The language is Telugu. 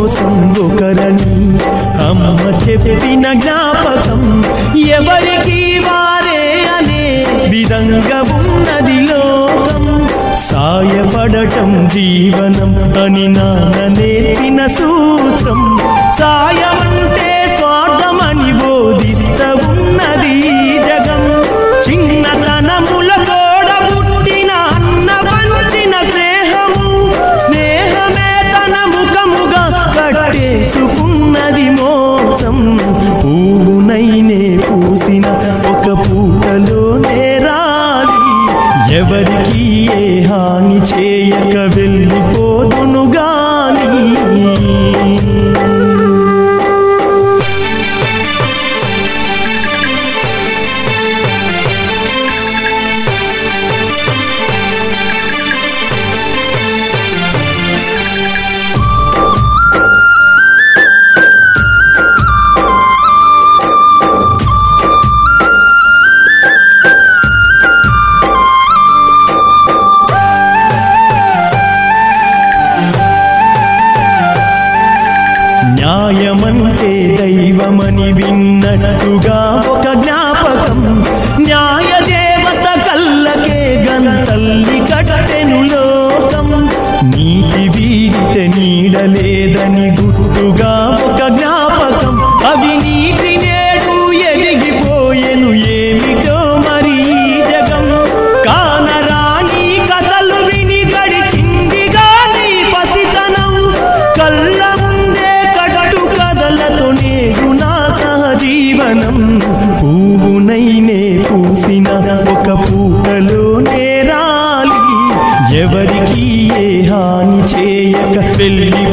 కోసం ఒకరని అమ్మ చెప్పిన జ్ఞాపకం ఎవరికి వారే అనే విధంగా ఉన్నది లోకం సాయపడటం జీవనం అని నాన్న నేర్పిన సూత్రం సాయమంటే స్వార్థమని బోధిస్త ఉన్నది ఈ జగం చిన్నతనముల తోడ పుట్టిన అన్న పంచిన స్నేహము స్నేహమే తన ముఖముగా కట్టేసుకున్నది మోసం పువ్వునైనే పూసిన ఒక పూటలోనే రాలి ఎవరికి ఏ హాని చేయక వెళ్ళిపోదును గాని న్యాయమంటే దైవమని విన్నట్టుగా ఒక జ్ఞాపకం న్యాయ దేవత కళ్ళకే గంతల్లి కట్టెను లోకం నీటి వీడితే నీడలేదని గుర్తుగా ఒక జ్ఞాపకం అవినీతి నేడు ఎదిగిపోయెను ఏమిటో మరి ఈ జగం కానరాని కథలు విని గడిచింది గాని పసితనం కళ్ళ ముందే కట్టు కథలతో నేడు నా సహజీవనం పువ్వునైనే పూసిన ఒక పూటలోనే రాలి ఎవరికి ఏ హాని చేయక వెళ్ళి